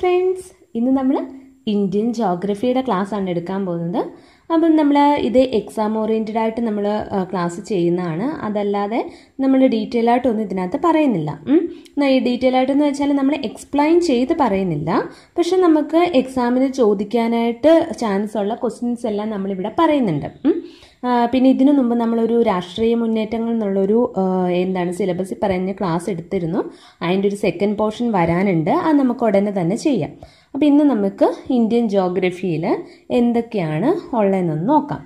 Friends ഇന്ന് നമ്മൾ Indian ജോഗ്രഫിയുടെ class ആണ് എടുക്കാൻ പോകുന്നത് അപ്പം നമ്മൾ ഇത് എക്സാം ഓറിയൻറ്റഡ് ആയിട്ട് നമ്മൾ ക്ലാസ് ചെയ്യുന്നതാണ് അതല്ലാതെ നമ്മൾ ഡീറ്റെയിൽ ആയിട്ടൊന്നും ഇതിനകത്ത് പറയുന്നില്ല ഉം. എന്നാ ഈ ഡീറ്റെയിൽ ആയിട്ടെന്ന് വെച്ചാൽ നമ്മൾ എക്സ്പ്ലെയിൻ ചെയ്ത് പറയുന്നില്ല പക്ഷെ നമുക്ക് എക്സാമിന് ചോദിക്കാനായിട്ട് ചാൻസ് ഉള്ള ക്വസ്റ്റ്യൻസ് എല്ലാം നമ്മളിവിടെ പറയുന്നുണ്ട് ഉം. ആ, പിന്നെ ഇതിനു മുമ്പ് നമ്മളൊരു രാഷ്ട്രീയ മുന്നേറ്റങ്ങൾ എന്നുള്ളൊരു ആ, എന്താണ് സിലബസിൽ പറയുന്ന ക്ലാസ് എടുത്തിരുന്നു അതിൻ്റെ ഒരു സെക്കൻഡ് പോർഷൻ വരാനുണ്ട് അത് നമുക്ക് ഉടനെ തന്നെ ചെയ്യാം അപ്പോൾ ഇന്ന് നമുക്ക് ഇന്ത്യൻ ജോഗ്രഫിയിൽ എന്തൊക്കെയാണ് ഉള്ളതെന്നൊന്ന് നോക്കാം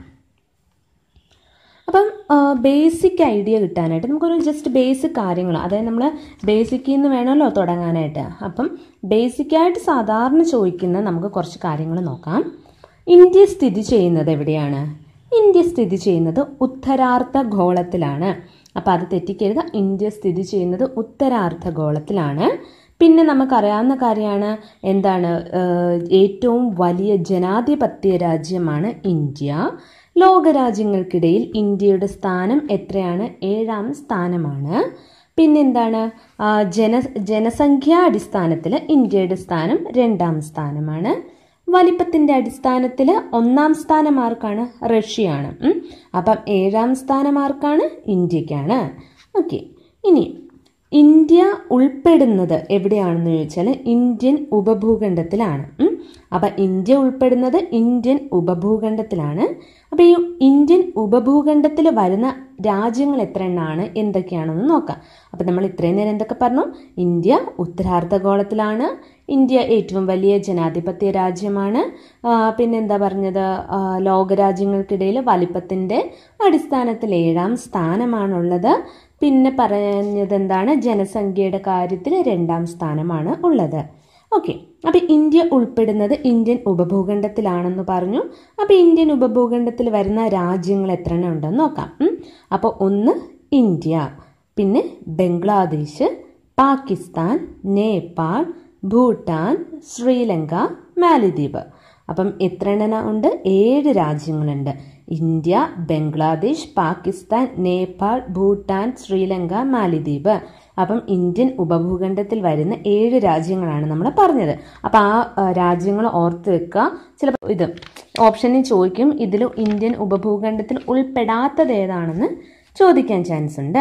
അപ്പം ബേസിക് ഐഡിയ കിട്ടാനായിട്ട് നമുക്കൊരു ജസ്റ്റ് ബേസിക് കാര്യങ്ങൾ അതായത് നമ്മൾ ബേസിക്കിൽ നിന്ന് വേണമല്ലോ തുടങ്ങാനായിട്ട് അപ്പം ബേസിക്കായിട്ട് സാധാരണ ചോദിക്കുന്ന നമുക്ക് കുറച്ച് കാര്യങ്ങൾ നോക്കാം ഇന്ത്യ സ്ഥിതി ചെയ്യുന്നത് എവിടെയാണ് ഇന്ത്യ സ്ഥിതി ചെയ്യുന്നത് ഉത്തരാർദ്ധ ഗോളത്തിലാണ് അപ്പോൾ അത് തെറ്റിക്കരുത് ഇന്ത്യ സ്ഥിതി ചെയ്യുന്നത് ഉത്തരാർദ്ധ ഗോളത്തിലാണ് പിന്നെ നമുക്കറിയാവുന്ന കാര്യമാണ് എന്താണ് ഏഹ്, ഏറ്റവും വലിയ ജനാധിപത്യ രാജ്യമാണ് ഇന്ത്യ ലോകരാജ്യങ്ങൾക്കിടയിൽ ഇന്ത്യയുടെ സ്ഥാനം എത്രയാണ് ഏഴാം സ്ഥാനമാണ് പിന്നെന്താണ് ആ, ജന ജനസംഖ്യാ അടിസ്ഥാനത്തിൽ ഇന്ത്യയുടെ സ്ഥാനം രണ്ടാം സ്ഥാനമാണ് വലിപ്പത്തിന്റെ അടിസ്ഥാനത്തിൽ ഒന്നാം സ്ഥാനം ആർക്കാണ് റഷ്യയാണ് ഉം. അപ്പം ഏഴാം സ്ഥാനം ആർക്കാണ് ഇന്ത്യക്കാണ് ഓക്കെ ഇനി ഇന്ത്യ ഉൾപ്പെടുന്നത് എവിടെയാണെന്ന് ചോദിച്ചാൽ ഇന്ത്യൻ ഉപഭൂഖണ്ഡത്തിലാണ് ഉം. അപ്പം ഇന്ത്യ ഉൾപ്പെടുന്നത് ഇന്ത്യൻ ഉപഭൂഖണ്ഡത്തിലാണ് അപ്പം ഈ ഇന്ത്യൻ ഉപഭൂഖണ്ഡത്തിൽ വരുന്ന രാജ്യങ്ങൾ എത്ര എണ്ണമാണ് എന്തൊക്കെയാണെന്ന് നോക്കാം അപ്പം നമ്മൾ ഇത്രയും നേരം എന്തൊക്കെ പറഞ്ഞു ഇന്ത്യ ഉത്തരാർദ്ധഗോളത്തിലാണ് ഇന്ത്യ ഏറ്റവും വലിയ ജനാധിപത്യ രാജ്യമാണ് ആ, പിന്നെന്താ പറഞ്ഞത് ആ, ലോകരാജ്യങ്ങൾക്കിടയിൽ വലിപ്പത്തിൻ്റെ അടിസ്ഥാനത്തിൽ ഏഴാം സ്ഥാനമാണുള്ളത് പിന്നെ പറഞ്ഞത് എന്താണ് ജനസംഖ്യയുടെ കാര്യത്തിൽ രണ്ടാം സ്ഥാനമാണ് ഉള്ളത് ഓക്കെ അപ്പം ഇന്ത്യ ഉൾപ്പെടുന്നത് ഇന്ത്യൻ ഉപഭൂഖണ്ഡത്തിലാണെന്ന് പറഞ്ഞു അപ്പം ഇന്ത്യൻ ഉപഭൂഖണ്ഡത്തിൽ വരുന്ന രാജ്യങ്ങൾ എത്ര എണ്ണം ഉണ്ടെന്ന് നോക്കാം ഉം. അപ്പോൾ ഒന്ന് ഇന്ത്യ പിന്നെ ബംഗ്ലാദേശ് പാകിസ്ഥാൻ നേപ്പാൾ ഭൂട്ടാൻ ശ്രീലങ്ക മാലിദ്വീപ് അപ്പം എത്ര എണ്ണ ഉണ്ട് ഏഴ് രാജ്യങ്ങളുണ്ട് ഇന്ത്യ ബംഗ്ലാദേശ് പാകിസ്ഥാൻ നേപ്പാൾ ഭൂട്ടാൻ ശ്രീലങ്ക മാലിദ്വീപ് അപ്പം ഇന്ത്യൻ ഉപഭൂഖണ്ഡത്തിൽ വരുന്ന ഏഴ് രാജ്യങ്ങളാണ് നമ്മൾ പറഞ്ഞത് അപ്പം ആ ആ, രാജ്യങ്ങൾ ഓർത്ത് വെക്കുക ചിലപ്പോൾ ഇത് ഓപ്ഷനിൽ ചോദിക്കും ഇതിൽ ഇന്ത്യൻ ഉപഭൂഖണ്ഡത്തിൽ ഉൾപ്പെടാത്തത് ഏതാണെന്ന് ചോദിക്കാൻ ചാൻസ് ഉണ്ട്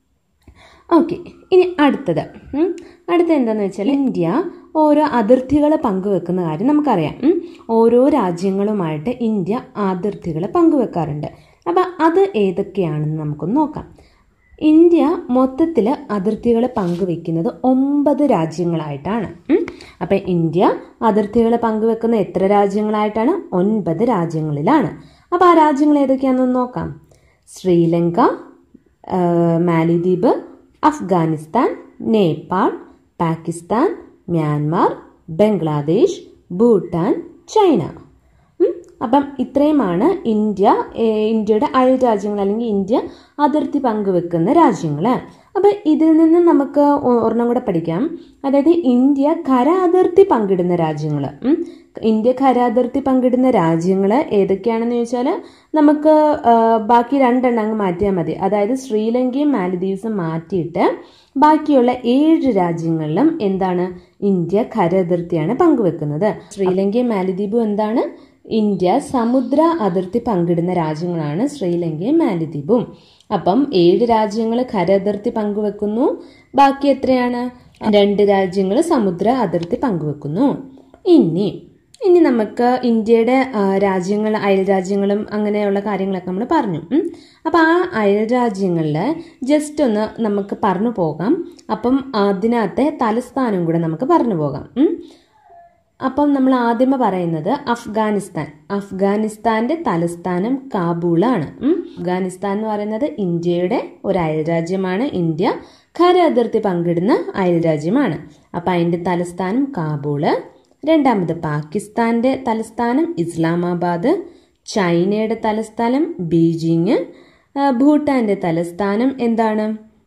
ഓക്കെ ഇനി അടുത്തത് ഉം. അടുത്ത എന്താന്ന് വെച്ചാൽ ഇന്ത്യ ഓരോ അതിർത്തികൾ പങ്കുവെക്കുന്ന കാര്യം നമുക്കറിയാം ഉം. ഓരോ രാജ്യങ്ങളുമായിട്ട് ഇന്ത്യ അതിർത്തികൾ പങ്കുവെക്കാറുണ്ട് അപ്പം അത് ഏതൊക്കെയാണെന്ന് നമുക്കൊന്ന് നോക്കാം ഇന്ത്യ മൊത്തത്തിൽ അതിർത്തികൾ പങ്കുവെക്കുന്നത് ഒമ്പത് രാജ്യങ്ങളായിട്ടാണ് ഉം. അപ്പം ഇന്ത്യ അതിർത്തികൾ പങ്കുവെക്കുന്ന എത്ര രാജ്യങ്ങളായിട്ടാണ് ഒൻപത് രാജ്യങ്ങളിലാണ് അപ്പം ആ രാജ്യങ്ങൾ ഏതൊക്കെയാണെന്ന് നോക്കാം ശ്രീലങ്ക ആ, മാലിദ്വീപ് അഫ്ഗാനിസ്ഥാൻ നേപ്പാൾ പാകിസ്ഥാൻ മ്യാൻമാർ ബംഗ്ലാദേശ് ഭൂട്ടാൻ ചൈന ഉം. അപ്പം ഇത്രയുമാണ് ഇന്ത്യ ഏ, ഇന്ത്യയുടെ അയൽ രാജ്യങ്ങൾ അല്ലെങ്കിൽ ഇന്ത്യ അതിർത്തി പങ്കുവെക്കുന്ന രാജ്യങ്ങൾ അപ്പം ഇതിൽ നിന്ന് നമുക്ക് ഒ- ഒരെണ്ണം കൂടെ പഠിക്കാം അതായത് ഇന്ത്യ കര അതിർത്തി പങ്കിടുന്ന രാജ്യങ്ങൾ ഇന്ത്യ കര അതിർത്തി പങ്കിടുന്ന രാജ്യങ്ങൾ ഏതൊക്കെയാണെന്ന് ചോദിച്ചാൽ നമുക്ക് ആ, ബാക്കി രണ്ടെണ്ണം അങ്ങ് മാറ്റിയാൽ മതി അതായത് ശ്രീലങ്കയും മാലദ്വീപ്സും മാറ്റിയിട്ട് ബാക്കിയുള്ള ഏഴ് രാജ്യങ്ങളിലും എന്താണ് ഇന്ത്യ കര അതിർത്തിയാണ് പങ്കുവെക്കുന്നത് ശ്രീലങ്കയും മാലദ്വീപും എന്താണ് ഇന്ത്യ സമുദ്ര അതിർത്തി പങ്കിടുന്ന രാജ്യങ്ങളാണ് ശ്രീലങ്കയും മാലദ്വീപും അപ്പം ഏഴ് രാജ്യങ്ങൾ കര അതിർത്തി പങ്കുവെക്കുന്നു ബാക്കി എത്രയാണ് രണ്ട് രാജ്യങ്ങൾ സമുദ്ര അതിർത്തി പങ്കുവെക്കുന്നു ഇനി ഇനി നമുക്ക് ഇന്ത്യയുടെ ആ, രാജ്യങ്ങൾ അയൽ രാജ്യങ്ങളും അങ്ങനെയുള്ള കാര്യങ്ങളൊക്കെ നമ്മൾ പറഞ്ഞു ഉം. അപ്പം ആ അയൽ രാജ്യങ്ങളിൽ ജസ്റ്റ് ഒന്ന് നമുക്ക് പറഞ്ഞു പോകാം അപ്പം അതിനകത്തെ തലസ്ഥാനം കൂടെ നമുക്ക് പറഞ്ഞു പോകാം ഉം. അപ്പം നമ്മൾ ആദ്യമേ പറയുന്നത് അഫ്ഗാനിസ്ഥാൻ അഫ്ഗാനിസ്ഥാന്റെ തലസ്ഥാനം കാബൂളാണ് ഉം. അഫ്ഗാനിസ്ഥാൻ എന്ന് പറയുന്നത് ഇന്ത്യയുടെ ഒരു അയൽരാജ്യമാണ് ഇന്ത്യ ഖര അതിർത്തി പങ്കിടുന്ന അയൽരാജ്യമാണ് അപ്പം അതിന്റെ തലസ്ഥാനം കാബൂള് രണ്ടാമത് പാകിസ്ഥാന്റെ തലസ്ഥാനം ഇസ്ലാമാബാദ് ചൈനയുടെ തലസ്ഥാനം ബീജിങ് ആ, ഭൂട്ടാന്റെ തലസ്ഥാനം എന്താണ്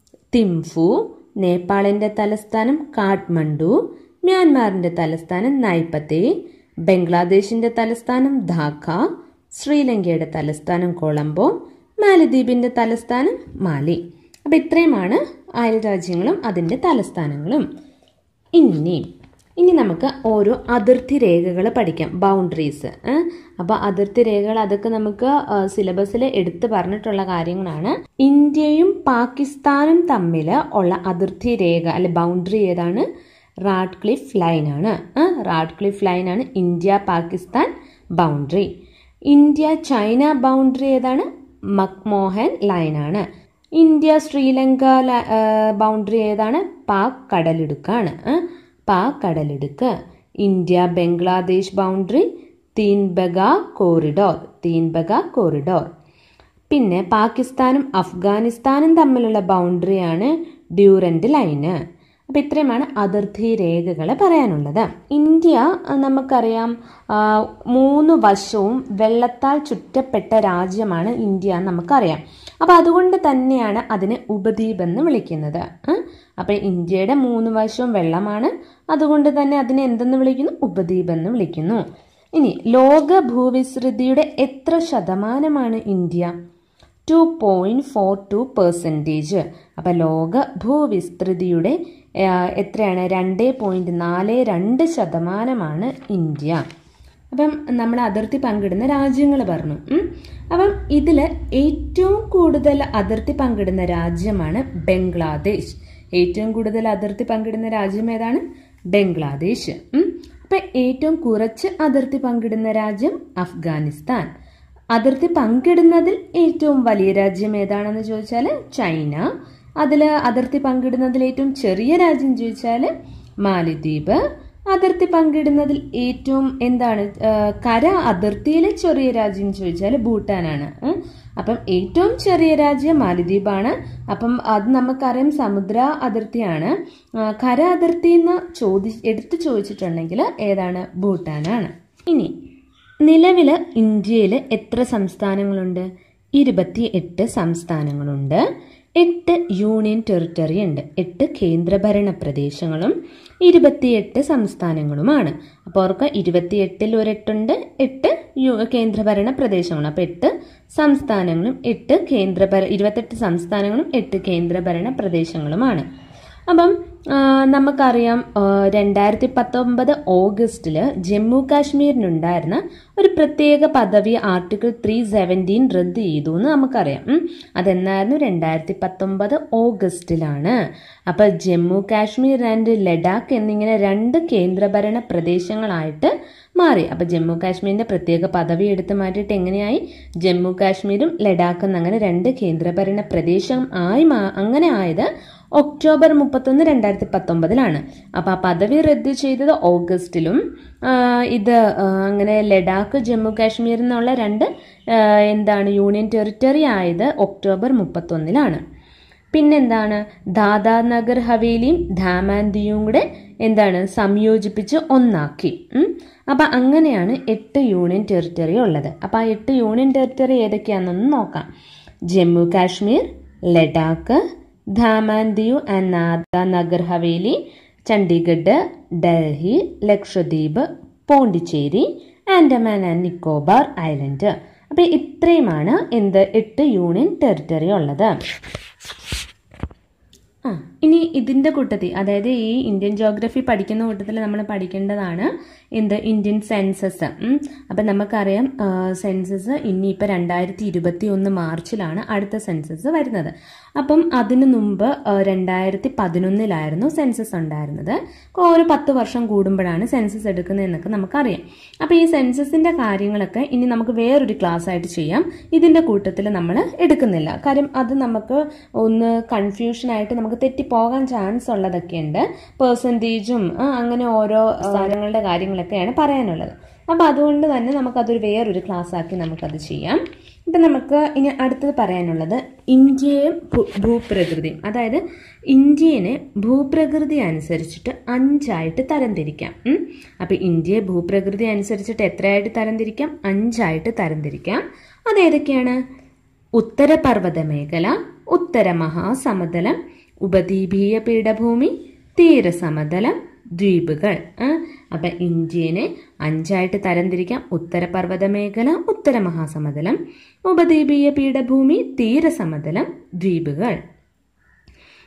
തിംഫു നേപ്പാളിന്റെ തലസ്ഥാനം കാഠ്മണ്ഡു മ്യാൻമാറിന്റെ തലസ്ഥാനം നൈപത്തെ ബംഗ്ലാദേശിന്റെ തലസ്ഥാനം ധാക്ക ശ്രീലങ്കയുടെ തലസ്ഥാനം കൊളംബോ മാലദ്വീപിന്റെ തലസ്ഥാനം മാലി അപ്പം ഇത്രയുമാണ് അയൽ രാജ്യങ്ങളും അതിൻ്റെ തലസ്ഥാനങ്ങളും ഇനി ഇനി നമുക്ക് ഓരോ അതിർത്തി രേഖകൾ പഠിക്കാം ബൗണ്ടറീസ് അപ്പോൾ അതിർത്തി രേഖകൾ അതൊക്കെ നമുക്ക് സിലബസിൽ എടുത്തു പറഞ്ഞിട്ടുള്ള കാര്യങ്ങളാണ് ഇന്ത്യയും പാകിസ്ഥാനും തമ്മിൽ ഉള്ള അതിർത്തി രേഖ അല്ലെ ബൗണ്ടറി ഏതാണ് റാഡ്ക്ലിഫ് ലൈൻ ആണ് റാഡ്ക്ലിഫ് ലൈൻ ആണ് India Pakistan boundary India China boundary ഏതാണ് മക്മോഹൻ ലൈൻ ആണ് ഇന്ത്യ ശ്രീലങ്ക ബൗണ്ടറി ഏതാണ് പാക് കടലിടുക്കാണ് പാക് കടലിടുക്ക് India Bangladesh boundary Tin Bigha corridor Tin Bigha corridor പിന്നെ പാകിസ്ഥാനും അഫ്ഗാനിസ്ഥാനും തമ്മിലുള്ള ബൗണ്ടറിയാണ് ഡ്യൂറന്റ് ലൈന് അപ്പോൾ ഇത്രയുമാണ് അതിർത്തി രേഖകൾ പറയാനുള്ളത് ഇന്ത്യ നമുക്കറിയാം മൂന്ന് വശവും വെള്ളത്താൽ ചുറ്റപ്പെട്ട രാജ്യമാണ് ഇന്ത്യ എന്ന് നമുക്കറിയാം അപ്പോൾ അതുകൊണ്ട് തന്നെയാണ് അതിനെ ഉപദ്വീപ് എന്ന് വിളിക്കുന്നത് അപ്പോൾ ഇന്ത്യയുടെ മൂന്ന് വശവും വെള്ളമാണ് അതുകൊണ്ട് തന്നെ അതിനെ എന്തെന്ന് വിളിക്കുന്നു ഉപദ്വീപ് എന്ന് വിളിക്കുന്നു ഇനി ലോക ഭൂവിസ്തൃതിയുടെ എത്ര ശതമാനമാണ് India two point four two percentage അപ്പം ലോക ഭൂവിസ്തൃതിയുടെ എത്രയാണ് രണ്ട് പോയിൻറ്റ് നാല് രണ്ട് ശതമാനമാണ് ഇന്ത്യ അപ്പം നമ്മൾ അതിർത്തി പങ്കിടുന്ന രാജ്യങ്ങൾ പറഞ്ഞു അപ്പം ഇതിൽ ഏറ്റവും കൂടുതൽ അതിർത്തി പങ്കിടുന്ന രാജ്യമാണ് ബംഗ്ലാദേശ് ഏറ്റവും കൂടുതൽ അതിർത്തി പങ്കിടുന്ന രാജ്യം ഏതാണ് ബംഗ്ലാദേശ് അപ്പം ഏറ്റവും കുറച്ച് അതിർത്തി പങ്കിടുന്ന രാജ്യം അഫ്ഗാനിസ്ഥാൻ അതിർത്തി പങ്കിടുന്നതിൽ ഏറ്റവും വലിയ രാജ്യം ഏതാണെന്ന് ചോദിച്ചാൽ ചൈന അതിൽ അതിർത്തി പങ്കിടുന്നതിൽ ഏറ്റവും ചെറിയ രാജ്യം ചോദിച്ചാൽ മാലിദ്വീപ് അതിർത്തി പങ്കിടുന്നതിൽ ഏറ്റവും എന്താണ് കര അതിർത്തിയിലെ ചെറിയ രാജ്യം ചോദിച്ചാൽ ഭൂട്ടാനാണ് അപ്പം ഏറ്റവും ചെറിയ രാജ്യം മാലിദ്വീപാണ് അപ്പം അത് നമുക്കറിയാം സമുദ്ര അതിർത്തിയാണ് കര അതിർത്തി എന്ന് ചോദി എടുത്തു ചോദിച്ചിട്ടുണ്ടെങ്കിൽ ഏതാണ് ഭൂട്ടാനാണ് ഇനി നിലവിൽ ഇന്ത്യയിൽ എത്ര സംസ്ഥാനങ്ങളുണ്ട് ഇരുപത്തി എട്ട് സംസ്ഥാനങ്ങളുണ്ട് എട്ട് യൂണിയൻ ടെറിട്ടറി ഉണ്ട് എട്ട് കേന്ദ്രഭരണ പ്രദേശങ്ങളും ഇരുപത്തിയെട്ട് സംസ്ഥാനങ്ങളുമാണ് അപ്പോൾ അവർക്ക് ഇരുപത്തിയെട്ടിൽ ഒരെട്ടുണ്ട് എട്ട് യു കേന്ദ്രഭരണ പ്രദേശങ്ങളും അപ്പോൾ എട്ട് സംസ്ഥാനങ്ങളും എട്ട് കേന്ദ്രഭര ഇരുപത്തെട്ട് സംസ്ഥാനങ്ങളും എട്ട് കേന്ദ്രഭരണ പ്രദേശങ്ങളുമാണ് അപ്പം നമുക്കറിയാം രണ്ടായിരത്തി പത്തൊമ്പത് ഓഗസ്റ്റിൽ ജമ്മു കാശ്മീരിനുണ്ടായിരുന്ന ഒരു പ്രത്യേക പദവി ആർട്ടിക്കിൾ ത്രീ സെവൻറ്റീൻ റദ്ദ് ചെയ്തു എന്ന് നമുക്കറിയാം അതെന്നായിരുന്നു രണ്ടായിരത്തി പത്തൊമ്പത് ഓഗസ്റ്റിലാണ് അപ്പോൾ ജമ്മു കാശ്മീർ ആൻഡ് ലഡാക്ക് എന്നിങ്ങനെ രണ്ട് കേന്ദ്രഭരണ പ്രദേശങ്ങളായിട്ട് മാറി അപ്പോൾ ജമ്മു കാശ്മീരിൻ്റെ പ്രത്യേക പദവി എടുത്തു മാറ്റിയിട്ട് എങ്ങനെയായി ജമ്മു കാശ്മീരും ലഡാക്കും അങ്ങനെ രണ്ട് കേന്ദ്രഭരണ പ്രദേശം ആയി അങ്ങനെ ആയത് ഒക്ടോബർ മുപ്പത്തൊന്ന് രണ്ടായിരത്തി പത്തൊമ്പതിലാണ് അപ്പോൾ ആ പദവി റദ്ദ് ചെയ്തത് ഓഗസ്റ്റിലും ഇത് അങ്ങനെ ലഡാക്ക് ജമ്മു കാശ്മീർ എന്നുള്ള രണ്ട് എന്താണ് യൂണിയൻ ടെറിട്ടറി ആയത് ഒക്ടോബർ മുപ്പത്തൊന്നിലാണ് പിന്നെന്താണ് ദാദാ നഗർ ഹവേലിയും ധാമാന്തിയും കൂടെ എന്താണ് സംയോജിപ്പിച്ച് ഒന്നാക്കി അപ്പം അങ്ങനെയാണ് എട്ട് യൂണിയൻ ടെറിട്ടറി ഉള്ളത് അപ്പം ആ എട്ട് യൂണിയൻ ടെറിട്ടറി ഏതൊക്കെയാണെന്നൊന്ന് നോക്കാം ജമ്മു കാശ്മീർ ലഡാക്ക് ധാമാൻ ദിയു ആൻഡ് നാദ നഗർ ഹവേലി ചണ്ഡീഗഡ് ഡൽഹി ലക്ഷദ്വീപ് പോണ്ടിച്ചേരി ആൻഡമാൻ ആൻഡ് നിക്കോബാർ ഐലൻഡ് അപ്പോൾ ഇത്രയുമാണ് എന്ത് എട്ട് യൂണിയൻ ടെറിട്ടറി ഉള്ളത് ആ ഇനി ഇതിൻ്റെ കൂട്ടത്തിൽ അതായത് ഈ ഇന്ത്യൻ ജോഗ്രഫി പഠിക്കുന്ന കൂട്ടത്തിൽ നമ്മൾ പഠിക്കേണ്ടതാണ് എന്ത് ഇന്ത്യൻ സെൻസസ് അപ്പം നമുക്കറിയാം സെൻസസ് ഇനിയിപ്പോൾ രണ്ടായിരത്തി ഇരുപത്തി ഒന്ന് മാർച്ചിലാണ് അടുത്ത സെൻസസ് വരുന്നത് അപ്പം അതിനു മുമ്പ് രണ്ടായിരത്തി പതിനൊന്നിലായിരുന്നു സെൻസസ് ഉണ്ടായിരുന്നത് ഒരു പത്ത് വർഷം കൂടുമ്പോഴാണ് സെൻസസ് എടുക്കുന്നതെന്നൊക്കെ നമുക്കറിയാം അപ്പോൾ ഈ സെൻസസിൻ്റെ കാര്യങ്ങളൊക്കെ ഇനി നമുക്ക് വേറൊരു ക്ലാസ് ആയിട്ട് ചെയ്യാം ഇതിൻ്റെ കൂട്ടത്തിൽ നമ്മൾ എടുക്കുന്നില്ല കാര്യം അത് നമുക്ക് ഒന്ന് കൺഫ്യൂഷനായിട്ട് നമുക്ക് തെറ്റിപ്പോകാൻ ചാൻസ് ഉള്ളതൊക്കെ ഉണ്ട് പേഴ്സൻറ്റേജും അങ്ങനെ ഓരോ സ്ഥാനങ്ങളുടെ കാര്യങ്ങളൊക്കെയാണ് പറയാനുള്ളത് അപ്പോൾ അതുകൊണ്ട് തന്നെ നമുക്കതൊരു വേറൊരു ക്ലാസ് ആക്കി നമുക്കത് ചെയ്യാം ഇപ്പം നമുക്ക് ഇനി അടുത്തത് പറയാനുള്ളത് ഇന്ത്യയും ഭൂപ്രകൃതിയും അതായത് ഇന്ത്യനെ ഭൂപ്രകൃതി അനുസരിച്ചിട്ട് അഞ്ചായിട്ട് തരംതിരിക്കാം അപ്പോൾ ഇന്ത്യയെ ഭൂപ്രകൃതി അനുസരിച്ചിട്ട് എത്രയായിട്ട് തരംതിരിക്കാം അഞ്ചായിട്ട് തരംതിരിക്കാം അതേതൊക്കെയാണ് ഉത്തരപർവ്വത മേഖല ഉത്തര മഹാസമതലം ഉപദ്വീപീയ പീഠഭൂമി തീരസമതലം ദ്വീപുകൾ അപ്പം ഇന്ത്യനെ അഞ്ചായിട്ട് തരംതിരിക്കാം ഉത്തരപർവ്വത മേഖല ഉത്തര മഹാസമതലം ഉപദ്വീപീയ പീഠഭൂമി തീരസമതലം ദ്വീപുകൾ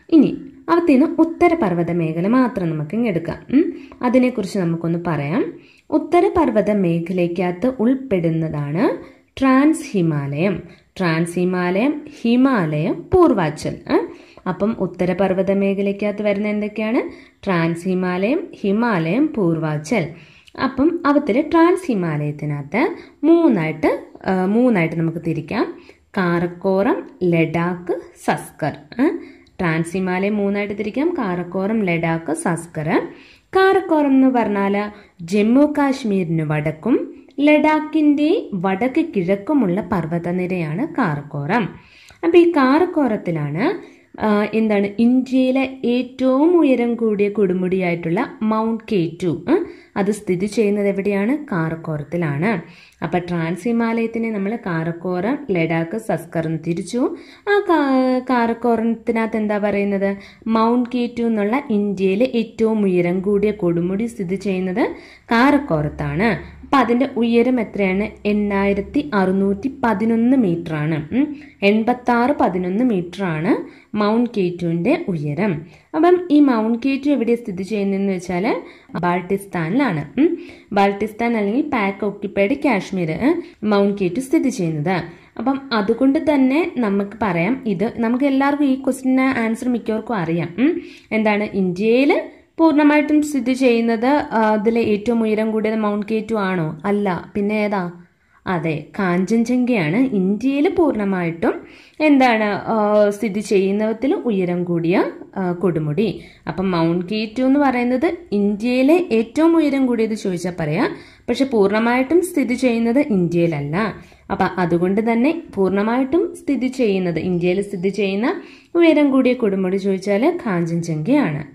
ഇനി അവത്തിന് ഉത്തരപർവ്വത മേഖല മാത്രം നമുക്ക് ഇങ്ങ് എടുക്കാം ഉം. അതിനെക്കുറിച്ച് നമുക്കൊന്ന് പറയാം ഉത്തരപർവ്വത മേഖലയ്ക്കകത്ത് ഉൾപ്പെടുന്നതാണ് ട്രാൻസ് ഹിമാലയം ട്രാൻസ് ഹിമാലയം ഹിമാലയം പൂർവാച്ചൽ ഏ? അപ്പം ഉത്തരപർവ്വത മേഖലയ്ക്കകത്ത് വരുന്ന എന്തൊക്കെയാണ് ട്രാൻസ് ഹിമാലയം ഹിമാലയം പൂർവാച്ചൽ അപ്പം അവത്തിൽ ട്രാൻസ് ഹിമാലയത്തിനകത്ത് മൂന്നായിട്ട് ആ, മൂന്നായിട്ട് നമുക്ക് തിരിക്കാം കാറക്കോറം ലഡാക്ക് സസ്കർ ഏ? ട്രാൻസ് ഹിമാലയം മൂന്നായിട്ട് തിരിക്കാം കാറക്കോറം ലഡാക്ക് സസ്കർ കാറക്കോറം എന്ന് പറഞ്ഞാൽ ജമ്മു കാശ്മീരിന് വടക്കും ലഡാക്കിൻ്റെ വടക്ക് കിഴക്കുമുള്ള പർവ്വതനിരയാണ് കാറക്കോറം അപ്പം ഈ കാറക്കോറത്തിലാണ് ആ, എന്താണ് ഇന്ത്യയിലെ ഏറ്റവും ഉയരം കൂടിയ കൊടുമുടിയായിട്ടുള്ള മൗണ്ട് കെ ടു അത് സ്ഥിതി ചെയ്യുന്നത് എവിടെയാണ് കാറക്കോറത്തിലാണ് അപ്പം ട്രാൻസ് ഹിമാലയത്തിനെ നമ്മൾ കാറക്കോറം ലഡാക്ക് സസ്കർ എന്ന് തിരിച്ചു ആ കാ- കാറക്കോറത്തിനകത്ത് എന്താ പറയുന്നത് മൗണ്ട് കെ ടു എന്നുള്ള ഇന്ത്യയിലെ ഏറ്റവും ഉയരം കൂടിയ കൊടുമുടി സ്ഥിതി ചെയ്യുന്നത് കാറക്കോറത്താണ് അപ്പം അതിൻ്റെ ഉയരം എത്രയാണ് എണ്ണായിരത്തി അറുന്നൂറ്റി പതിനൊന്ന് മീറ്റർ ആണ് എൺപത്താറ് പതിനൊന്ന് മീറ്റർ ആണ് മൗണ്ട് കേറ്റുവിൻ്റെ ഉയരം അപ്പം ഈ മൗണ്ട് കേറ്റു എവിടെ സ്ഥിതി ചെയ്യുന്നതെന്ന് വെച്ചാൽ ബാൾട്ടിസ്ഥാനിലാണ് ഉം. ബാൾട്ടിസ്ഥാൻ അല്ലെങ്കിൽ പാക്ക് ഓക്യുപ്പൈഡ് കാശ്മീർ ഏ, മൗണ്ട് കേറ്റു സ്ഥിതി ചെയ്യുന്നത് അപ്പം അതുകൊണ്ട് തന്നെ നമുക്ക് പറയാം ഇത് നമുക്ക് എല്ലാവർക്കും ഈ ക്വസ്റ്റിന് ആൻസർ മിക്കവർക്കും അറിയാം ഉം. എന്താണ് ഇന്ത്യയിൽ പൂർണ്ണമായിട്ടും സ്ഥിതി ചെയ്യുന്നത് അതിലെ ഏറ്റവും ഉയരം കൂടിയത് മൗണ്ട് കേറ്റു ആണോ അല്ല പിന്നെ ഏതാ അതെ കാഞ്ചൻജംഗയാണ് ഇന്ത്യയിൽ പൂർണ്ണമായിട്ടും എന്താണ് ആ, സ്ഥിതി ചെയ്യുന്നതിൽ ഉയരം കൂടിയ ആ, കൊടുമുടി അപ്പം മൗണ്ട് കേറ്റു എന്ന് പറയുന്നത് ഇന്ത്യയിലെ ഏറ്റവും ഉയരം കൂടിയത് ചോദിച്ചാൽ പറയാം പക്ഷെ പൂർണ്ണമായിട്ടും സ്ഥിതി ചെയ്യുന്നത് ഇന്ത്യയിലല്ല അപ്പം അതുകൊണ്ട് തന്നെ പൂർണ്ണമായിട്ടും സ്ഥിതി ചെയ്യുന്നത് ഇന്ത്യയിൽ സ്ഥിതി ചെയ്യുന്ന ഉയരം കൂടിയ കൊടുമുടി ചോദിച്ചാൽ കാഞ്ചൻജംഗയാണ്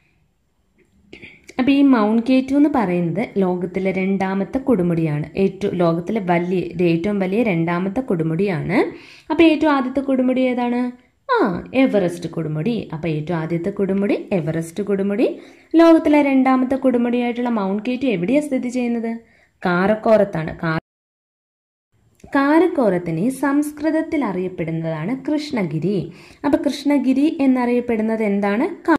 അപ്പോൾ ഈ മൗണ്ട് കേറ്റു എന്ന് പറയുന്നത് ലോകത്തിലെ രണ്ടാമത്തെ കൊടുമുടിയാണ് ഏറ്റവും ലോകത്തിലെ വലിയ ഏറ്റവും വലിയ രണ്ടാമത്തെ കൊടുമുടിയാണ് അപ്പോൾ ഏറ്റവും ആദ്യത്തെ കൊടുമുടി ഏതാണ് ആ എവറസ്റ്റ് കൊടുമുടി അപ്പോൾ ഏറ്റവും ആദ്യത്തെ കൊടുമുടി എവറസ്റ്റ് കൊടുമുടി ലോകത്തിലെ രണ്ടാമത്തെ കൊടുമുടിയായിട്ടുള്ള മൗണ്ട് കേറ്റു എവിടെയാണ് സ്ഥിതി ചെയ്യുന്നത് കാറക്കോറത്താണ് കാ കാരക്കോറത്തിന് സംസ്കൃതത്തിൽ അറിയപ്പെടുന്നതാണ് കൃഷ്ണഗിരി അപ്പൊ കൃഷ്ണഗിരി എന്നറിയപ്പെടുന്നത് എന്താണ് കാ-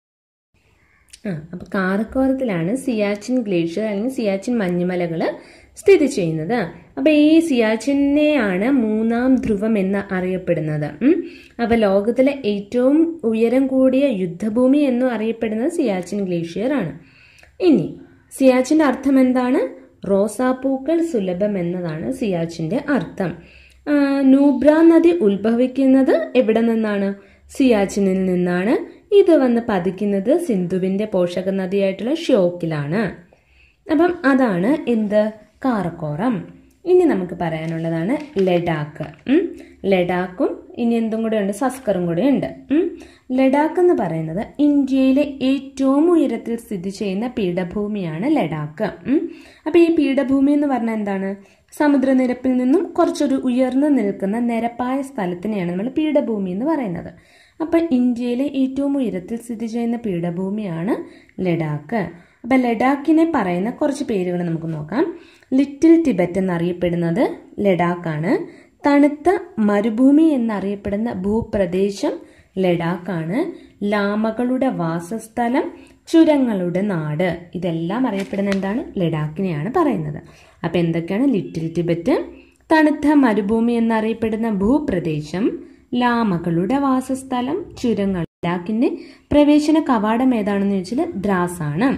ആ അപ്പൊ കാരക്കോറത്തിലാണ് സിയാച്ചിൻ ഗ്ലേഷ്യർ അല്ലെങ്കിൽ സിയാച്ചിൻ മഞ്ഞുമലകൾ സ്ഥിതി ചെയ്യുന്നത് അപ്പൊ ഈ സിയാച്ചിനെയാണ് മൂന്നാം ധ്രുവം എന്ന് അറിയപ്പെടുന്നത് ഉം. അപ്പൊ ലോകത്തിലെ ഏറ്റവും ഉയരം കൂടിയ യുദ്ധഭൂമി എന്നും അറിയപ്പെടുന്നത് സിയാച്ചിൻ ഗ്ലേഷ്യർ ആണ് ഇനി സിയാച്ചിന്റെ അർത്ഥം എന്താണ് റോസാപ്പൂക്കൾ സുലഭം എന്നതാണ് സിയാച്ചിന്റെ അർത്ഥം ആ, നൂബ്ര നദി ഉത്ഭവിക്കുന്നത് എവിടെ നിന്നാണ് സിയാച്ചിനിൽ നിന്നാണ് ഇത് വന്ന് പതിക്കുന്നത് സിന്ധുവിന്റെ പോഷക നദിയായിട്ടുള്ള ഷ്യോക്കിലാണ് അപ്പം അതാണ് എന്ത് കാറക്കോറം ഇനി നമുക്ക് പറയാനുള്ളതാണ് ലഡാക്ക് ഉം. ലഡാക്കും ഇനി എന്തും കൂടെ ഉണ്ട് സസ്കറും കൂടെ ഉണ്ട് ഉം. ലഡാക്ക് എന്ന് പറയുന്നത് ഇന്ത്യയിലെ ഏറ്റവും ഉയരത്തിൽ സ്ഥിതി ചെയ്യുന്ന പീഠഭൂമിയാണ് ലഡാക്ക് ഉം. അപ്പൊ ഈ പീഠഭൂമി എന്ന് പറഞ്ഞാൽ എന്താണ് സമുദ്രനിരപ്പിൽ നിന്നും കുറച്ചൊരു ഉയർന്നു നിൽക്കുന്ന നിരപ്പായ സ്ഥലത്തിനെയാണ് നമ്മൾ പീഠഭൂമി എന്ന് പറയുന്നത് അപ്പം ഇന്ത്യയിലെ ഏറ്റവും ഉയരത്തിൽ സ്ഥിതി ചെയ്യുന്ന പീഠഭൂമിയാണ് ലഡാക്ക് അപ്പം ലഡാക്കിനെ പറയുന്ന കുറച്ച് പേരുകൾ നമുക്ക് നോക്കാം ലിറ്റിൽ ടിബറ്റ് എന്നറിയപ്പെടുന്നത് ലഡാക്കാണ് തണുത്ത മരുഭൂമി എന്നറിയപ്പെടുന്ന ഭൂപ്രദേശം ലഡാക്കാണ് ലാമകളുടെ വാസസ്ഥലം ചുരങ്ങളുടെ നാട് ഇതെല്ലാം അറിയപ്പെടുന്ന എന്താണ് ലഡാക്കിനെയാണ് പറയുന്നത് അപ്പം എന്തൊക്കെയാണ് ലിറ്റിൽ ടിബറ്റ് തണുത്ത മരുഭൂമി എന്നറിയപ്പെടുന്ന ഭൂപ്രദേശം ലാമകളുടെ വാസസ്ഥലം ചുരങ്ങൾ ലഡാക്കിന്റെ പ്രവേശന കവാടം ഏതാണെന്ന് ചോദിച്ചാൽ ദ്രാസാണ്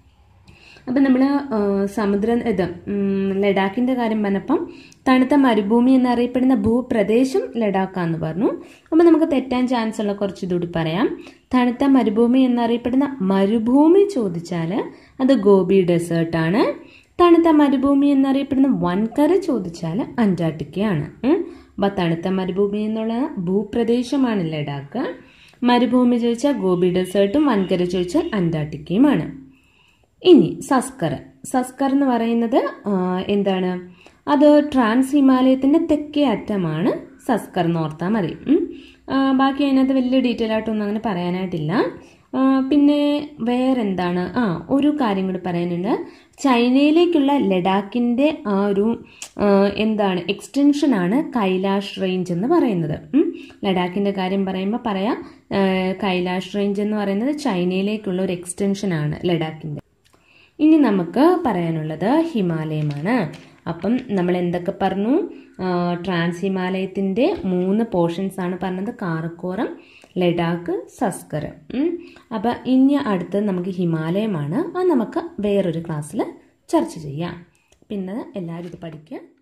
അപ്പം നമ്മൾ സമുദ്ര ഇത് ഉം, ലഡാക്കിന്റെ കാര്യം പറഞ്ഞപ്പം തണുത്ത മരുഭൂമി എന്നറിയപ്പെടുന്ന ഭൂപ്രദേശം ലഡാക്കാന്ന് പറഞ്ഞു അപ്പം നമുക്ക് തെറ്റാൻ ചാൻസ് ഉള്ള കുറച്ച് ഇതുകൂടി പറയാം തണുത്ത മരുഭൂമി എന്നറിയപ്പെടുന്ന മരുഭൂമി ചോദിച്ചാൽ അത് ഗോബി ഡെസേർട്ടാണ് തണുത്ത മരുഭൂമി എന്നറിയപ്പെടുന്ന വൻകര ചോദിച്ചാൽ അന്റാർട്ടിക്കയാണ് ഉം. അപ്പം തണുത്ത മരുഭൂമി എന്നുള്ള ഭൂപ്രദേശമാണ് ലഡാക്ക് മരുഭൂമി ചോദിച്ചാൽ ഗോബി ഡെസേർട്ടും വൻകര ചോദിച്ചാൽ അന്റാർട്ടിക്കയുമാണ് ഇനി സസ്കർ സസ്കർ എന്ന് പറയുന്നത് ആ, എന്താണ് അത് ട്രാൻസ് ഹിമാലയത്തിന്റെ തെക്കേ അറ്റമാണ് സസ്കർ എന്ന് ഓർത്താൽ മതി ഉം. ആ, ബാക്കി അതിനകത്ത് വലിയ ഡീറ്റെയിൽ ആയിട്ടൊന്നും അങ്ങനെ പറയാനായിട്ടില്ല ആ, പിന്നെ വേറെന്താണ് ആ ഒരു കാര്യം കൂടി പറയാനുണ്ട് ചൈനയിലേക്കുള്ള ലഡാക്കിൻ്റെ ആ ഒരു ആ, എന്താണ് എക്സ്റ്റൻഷനാണ് കൈലാഷ് റേഞ്ച് എന്ന് പറയുന്നത് ഉം. ലഡാക്കിൻ്റെ കാര്യം പറയുമ്പോൾ പറയാം ആ, കൈലാഷ് റേഞ്ച് എന്ന് പറയുന്നത് ചൈനയിലേക്കുള്ള ഒരു എക്സ്റ്റൻഷനാണ് ലഡാക്കിൻ്റെ ഇനി നമുക്ക് പറയാനുള്ളത് ഹിമാലയമാണ് അപ്പം നമ്മൾ എന്തൊക്കെ പറഞ്ഞു ആ, ട്രാൻസ് ഹിമാലയത്തിൻ്റെ മൂന്ന് പോർഷൻസ് ആണ് പറഞ്ഞത് കാറക്കോറം ലഡാക്ക് സസ്കർ ഉം. അപ്പം ഇനി അടുത്ത് നമുക്ക് ഹിമാലയമാണ് അത് നമുക്ക് വേറൊരു ക്ലാസ്സിൽ ചർച്ച ചെയ്യാം പിന്നെ എല്ലാവരും ഇത് പഠിക്കുക